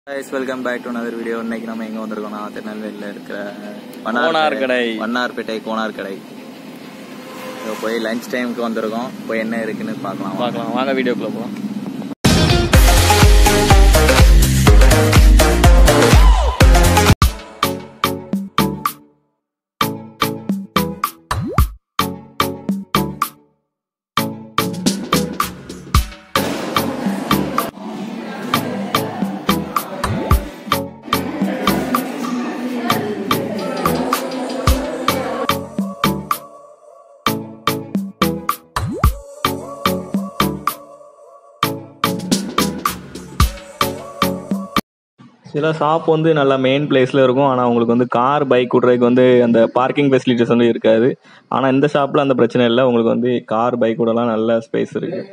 Guys welcome back to another video இன்னைக்கு நம்ம எங்க வந்திருக்கோம்னா திருநெல்வேலியில் இருக்கிற கோனார் கடை. வண்ணார்பேட்டை கோனார் கடை இதோ போய் லஞ்ச் டைமுக்கு வந்திருக்கோம் போய் என்ன இருக்குன்னு பார்க்கலாம் வாங்க. பார்க்கலாம் வாங்க வீடியோக்குள்ள போகலாம் சில ஷாப் வந்து நல்லா மெயின் பிளேஸில் இருக்கும் ஆனால் உங்களுக்கு வந்து கார் பைக் விட்றதுக்கு வந்து அந்த பார்க்கிங் ஃபெசிலிட்டிஸ் வந்து இருக்காது ஆனால் இந்த ஷாப்பில் அந்த பிரச்சனை இல்லை உங்களுக்கு வந்து கார் பைக் விடலாம் நல்ல ஸ்பேஸ் இருக்குது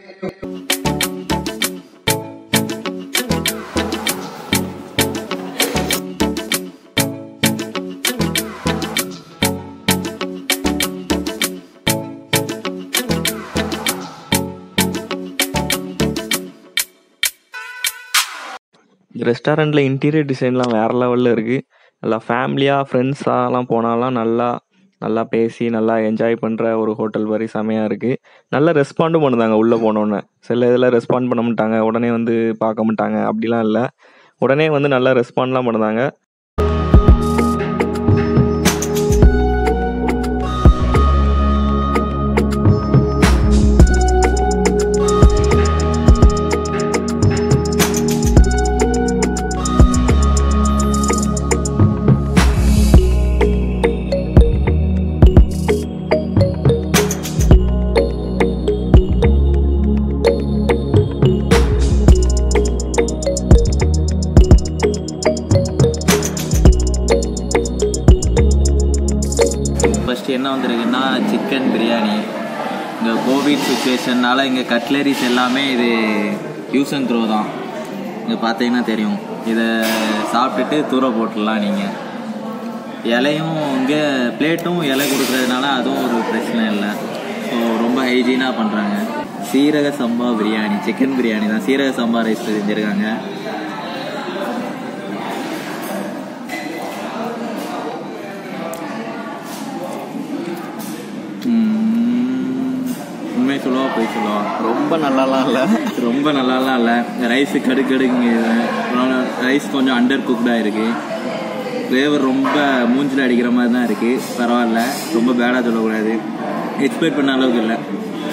ரெஸ்டாரண்ட்டில் இன்டீரியர் டிசைன்லாம் வேறு லெவலில் இருக்குது நல்லா ஃபேமிலியாக ஃப்ரெண்ட்ஸாலாம் போனாலாம் நல்லா நல்லா பேசி நல்லா என்ஜாய் பண்ணுற ஒரு ஹோட்டல் மாதிரி செமையாக இருக்குது நல்லா ரெஸ்பாண்டும் பண்ணுதாங்க உள்ளே போனோன்னே சில இதில் ரெஸ்பாண்ட் பண்ண மாட்டாங்க உடனே வந்து பார்க்க மாட்டாங்க அப்படிலாம் இல்லை உடனே வந்து நல்லா ரெஸ்பாண்ட்லாம் பண்ணுதாங்க ஃபர்ஸ்ட் என்ன வந்திருக்குன்னா சிக்கன் பிரியாணி இந்த கோவிட் சுச்சுவேஷன்னால இங்கே கட்லரிஸ் எல்லாமே இது யூஸ் அண்ட் த்ரோ தான் இங்கே பார்த்தீங்கன்னா தெரியும் இதை சாப்பிட்டுட்டு தூர போட்டுடலாம் நீங்கள் இலையும் இங்கே பிளேட்டும் இலை கொடுக்குறதுனால அதுவும் ஒரு பிரச்சனை இல்லை ஸோ ரொம்ப ஹைஜீனாக பண்ணுறாங்க சீரக சம்பா பிரியாணி சிக்கன் பிரியாணி தான் சீரக சம்பா ரைஸ் செஞ்சுருக்காங்க உம், உண்மை சொல்லுவா போய் சொல்லுவா ரொம்ப நல்லாலாம் இல்லை ரொம்ப நல்லாலாம் இல்லை ரைஸ் கடு கடுங்க ரைஸ் கொஞ்சம் அண்டர் குக்டாக இருக்கு ஃப்ளேவர் ரொம்ப மூஞ்சில் அடிக்கிற மாதிரி தான் இருக்கு பரவாயில்ல ரொம்ப பேடாக சொல்லக்கூடாது எக்ஸ்பெக்ட் பண்ண அளவுக்கு இல்லை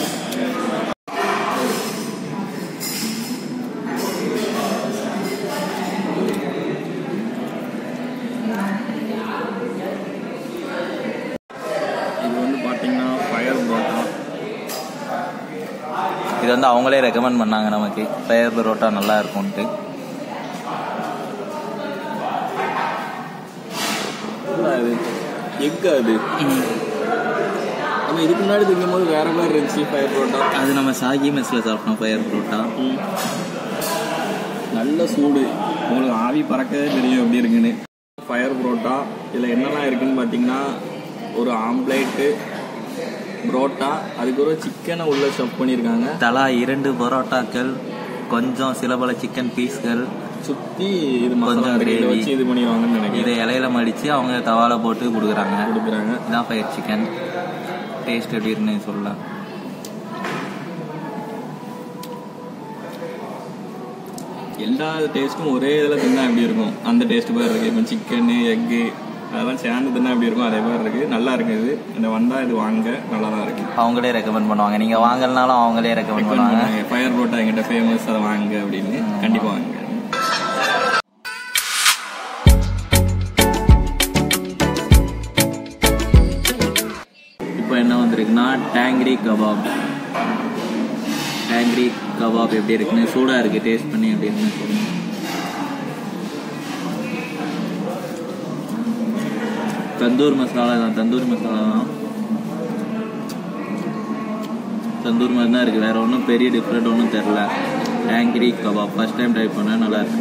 இது வந்து பார்த்தீங்கன்னா ஃபயர் பரோட்டா இது வந்து அவங்களே ரெக்கமெண்ட் பண்ணாங்க நமக்கு ஃபயர் பரோட்டா நல்லா இருக்கும்ன்ட்டு அது எக் அது நம்ம இதுக்கு முன்னாடி திங்கும் போது வேற மாதிரி இருந்துச்சு ஃபயர் பரோட்டா அது நம்ம சாகி மெஸ்ஸில் சாப்பிட்டோம் ஃபயர் பரோட்டா நல்ல சூடு உங்களுக்கு ஆவி பறக்கவே தெரியும் எப்படி இருக்குன்னு ஃபயர் புரோட்டா இதில் என்னெல்லாம் இருக்குன்னு பார்த்தீங்கன்னா ஒரு ஆம்லேட்டு புரோட்டா அதுக்கு ஒரு சிக்கனை உள்ள ஸ்டஃப் பண்ணியிருக்காங்க தலா இரண்டு பரோட்டாக்கள் கொஞ்சம் சில பல சிக்கன் பீஸ்கள் சுற்றி இது மசாலா கொஞ்சம் இருக்கு. இதை gravy. வச்சு இது பண்ணிடுவாங்கன்னு இதை நினைக்கிறேன் இலையில மடித்து அவங்க தவால போட்டு கொடுக்குறாங்க கொடுக்குறாங்க இதான் ஃபயர் சிக்கன் டேஸ்ட் எப்படி இருக்குன்னு சொல்லலாம் எல்லா டேஸ்ட்டும் ஒரே இதில் தின்னா எப்படி இருக்கும் அந்த டேஸ்ட் மாதிரி இருக்குது இப்போ சிக்கனு எக்கு அதெல்லாம் சேர்ந்து தின்னா எப்படி இருக்கும் அதே மாதிரி இருக்குது நல்லா இருக்குது இந்த வந்தால் இது வாங்க நல்லா தான் இருக்குது அவங்களே ரெக்கமெண்ட் பண்ணுவாங்க நீங்க வாங்கலனாலும் அவங்களே ரெக்கமெண்ட் பண்ணுவாங்க ஃபயர் புரோட்டா எங்கிட்ட ஃபேமஸ் அதை வாங்க அப்படின்னு கண்டிப்பாக வாங்க இப்போ என்ன வந்திருக்குன்னா டேங்க்ரி கபாப் டேங்க்ரி கபாப் எப்படி இருக்குன்னு சூடா இருக்கு டேஸ்ட் பண்ணி எப்படி இருக்குன்னு சொல்லுங்க தந்தூர் மசாலா தான் தந்தூர் மசாலா தான் தந்தூர் மாதிரி தான் இருக்கு வேற ஒன்றும் பெரிய டிஃப்ரெண்ட் ஒன்றும் தெரில tangri kebab first time try பண்ணேன் நல்லா இருக்கு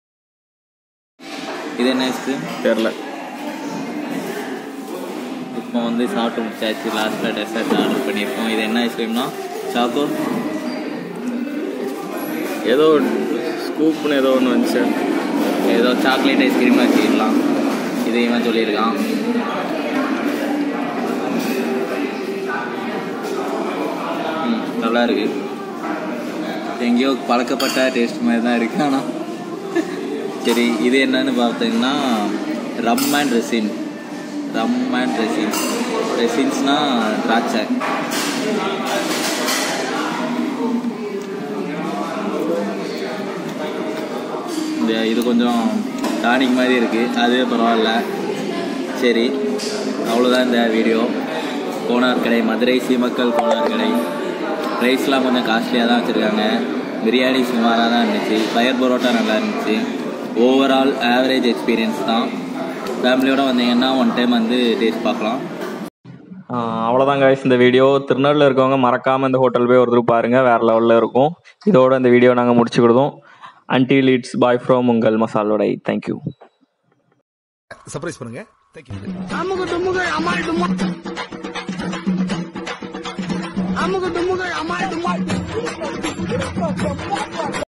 இது என்ன ஐஸ்கிரீம் தெரில இப்போ வந்து சாப்பிட்டு முடிச்சாச்சு லாஸ்ட்டில் டெசர்ட் ஆர்டர் பண்ணியிருக்கோம் இது என்ன ஐஸ்கிரீம்னா சாக்கோ ஏதோ ஸ்கூப்னு ஏதோ ஒன்று வந்துச்சு ஏதோ சாக்லேட் ஐஸ்கிரீம்னு வச்சுக்கலாம் இது இவன் சொல்லியிருக்கான் ம், நல்லா இருக்கு எங்கேயோ பழக்கப்பட்ட டேஸ்ட் மாதிரி தான் இருக்கு ஆனால் சரி இது என்னன்னு பார்த்தீங்கன்னா rum and raisin rum and raisin ரெசின்ஸ்னா திராட்சை இந்த இது கொஞ்சம் டானிக் மாதிரி இருக்குது அதுவே பரவாயில்ல சரி அவ்வளோதான் இந்த வீடியோ கோனார் கடை மதுரை சீமக்கல் கோனார் கடை ப்ரைஸ்லாம் கொஞ்சம் காஸ்ட்லியாக தான் வச்சுருக்காங்க பிரியாணி சுமாராக தான் இருந்துச்சு ஃபயர் பரோட்டா நல்லா இருந்துச்சு ஓவரால் ஆவரேஜ் எக்ஸ்பீரியன்ஸ் தான் ஃபேமிலியோடு வந்தீங்கன்னா ஒன் டைம் வந்து டேஸ்ட் பார்க்கலாம் அவ்வளோதான் guys இந்த வீடியோ திருநெல்வேலியில் இருக்கவங்க மறக்காமல் இந்த ஹோட்டல் போய் ஒரு தடவை பாருங்கள் வேறு லெவலில் இருக்கும் இதோட இந்த வீடியோ நாங்கள் முடிச்சுக்கிடுதோம் அன்டில் இட்ஸ் பாய் ஃப்ரம் உங்கள் மசாலோடை தேங்க்யூ சர்ப்ரைஸ் பண்ணுங்க தேங்க்யூ அமுகு டுமுகு அமால் டுமால் அமுகு டுமுகு அமால் டுமால்